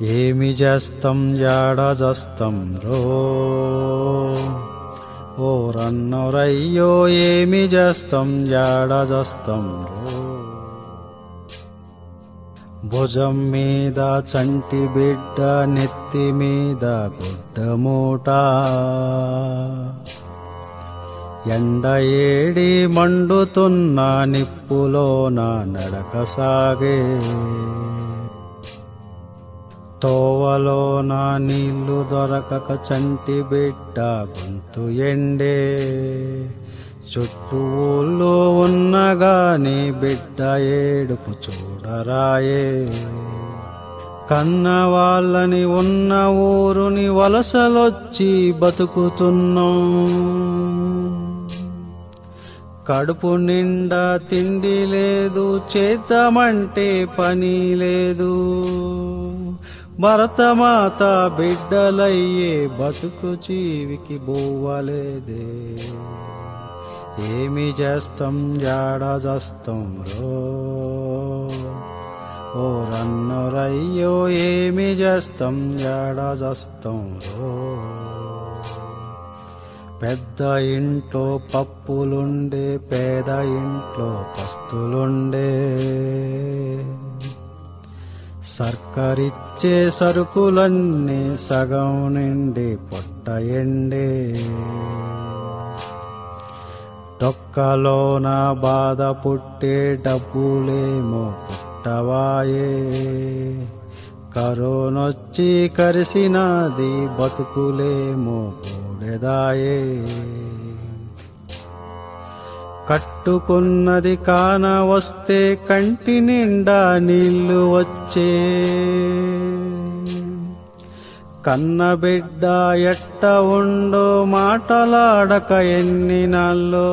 ఏమి చేస్తాం జాడ చేస్తాం రో ఓ రన్నోరయ్యో ఏమి చేస్తాం జాడ చేస్తాం రో భుజం మీద చంటి బిడ్డ నెత్తి మీద గుడ్డ మూట ఎండ ఏడి మండుతున్న నిప్పులోన నడక సాగే తోవలోన నీళ్లు దొరకక చంటి బిడ్డ గొంతు ఎండే చుట్టూ ఊళ్ళో ఉన్నగాని బిడ్డ ఏడుపు చూడరాయే కన్న వాళ్ళని ఉన్న ఊరుని వలసలొచ్చి బతుకుతున్నాం కడుపు నిండా తిండి లేదు చేద్దామంటే పని లేదు భరతమాత బిడ్డలయ్యే బతుకు జీవికి బోవలేదే ఏమి చేస్తాం జాడ చేస్తాం రో ఓ రన్నరయ్యో ఏమి చేస్తాం జాడ చేస్తాం రో పెద్ద ఇంట్లో పప్పులుండే పేద ఇంట్లో పస్తులుండే సర్కరిచ్చే సరుకులన్నీ సగం నిండి పొట్ట ఎండే డొక్కలోన బాధ పుట్టే డబ్బులేమో పుట్టవాయే కరోనొచ్చి కరిసినది బతుకులేమో బూడెదాయే కట్టుకున్నది కాన వస్తే కంటి నిండా నీళ్లు వచ్చే కన్న బిడ్డ ఎట్ట ఉండో మాటలాడక ఎన్ని నాల్లో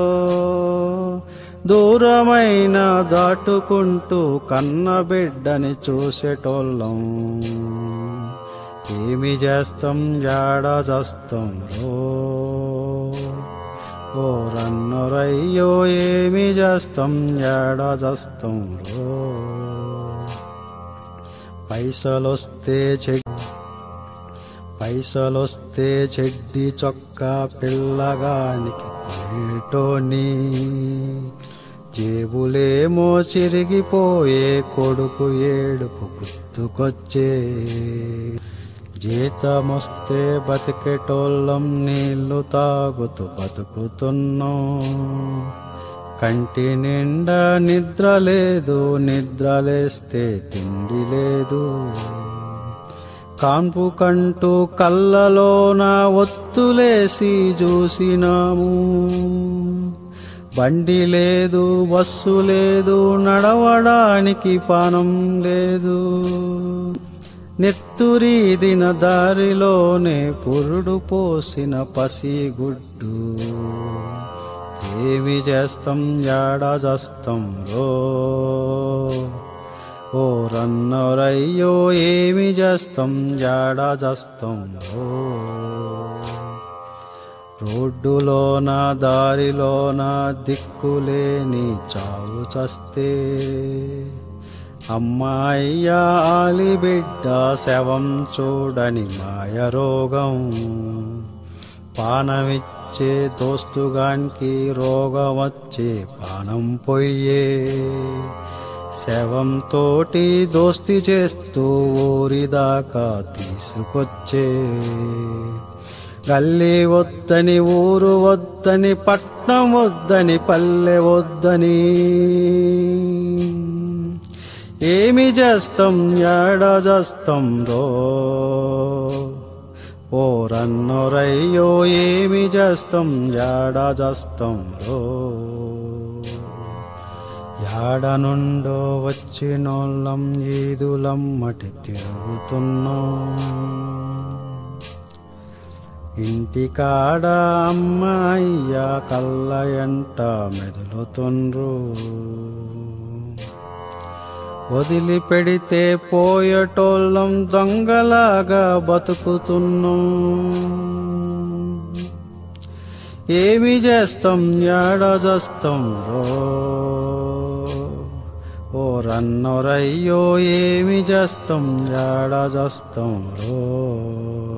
దూరమైన దాటుకుంటూ కన్న బిడ్డని చూసేటోళ్ళం ఏమి చేస్తాం జాడ చేస్తాం రో ఓ రన్నరయ్యో ఏమి చేస్తాం జాడ చేస్తాం రో పైసలొస్తే చెడ్డి పైసలొస్తే చెడ్డి చొక్కా పిల్లగానికి కొనేటోని జేబులేమో చిరిగిపోయే కొడుకు ఏడుపు గుర్తుకొచ్చే జీతమొస్తే బతికేటోళ్ళం నీళ్లు తాగుతూ బతుకుతున్నాం కంటి నిండా నిద్ర లేదు నిద్రలేస్తే తిండి లేదు కాన్పు కంటూ కళ్ళలోన ఒత్తులేసి చూసినాము బండి లేదు బస్సు లేదు నడవడానికి పానం లేదు నెత్తురీదిన దారిలోనే పురుడు పోసిన పసిగుడ్డు ఏమి చేస్తాం జాడ చేస్తాం రో ఓ రన్నరయ్యో ఏమి చేస్తాం జాడ చేస్తాం రో రోడ్డులోన దారిలోన దిక్కులేని చావు చస్తే అమ్మాయ్యా ఆలి బిడ్డ శవం చూడని మాయ రోగం పానమిచ్చే దోస్తుగానికి రోగం వచ్చే పానం పొయ్యే శవం తోటి దోస్తి చేస్తూ ఊరిదాకా తీసుకొచ్చే గల్లీ వద్దని ఊరు వద్దని పట్నం వద్దని పల్లె వద్దని ఏమి చేస్తాం యాడ చేస్తాం రో ఓ రన్నోరయ్యో ఏమి చేస్తాం యాడ చేస్తాం రో యాడ నుండో వచ్చినోళ్ళం ఈదులమ్మటి తిరుగుతున్నాం ఇంటికాడ అమ్మాయ్య కళ్ళ ఎంట మెదులుతుండ్రు వదిలిపెడితే పోయేటోళ్ళం దొంగలాగా బతుకుతున్నాం ఏమి చేస్తాం యాడ చేస్తాం రో ఓ రన్నొరయ్యో ఏమి చేస్తాం ఏడ చేస్తాం రో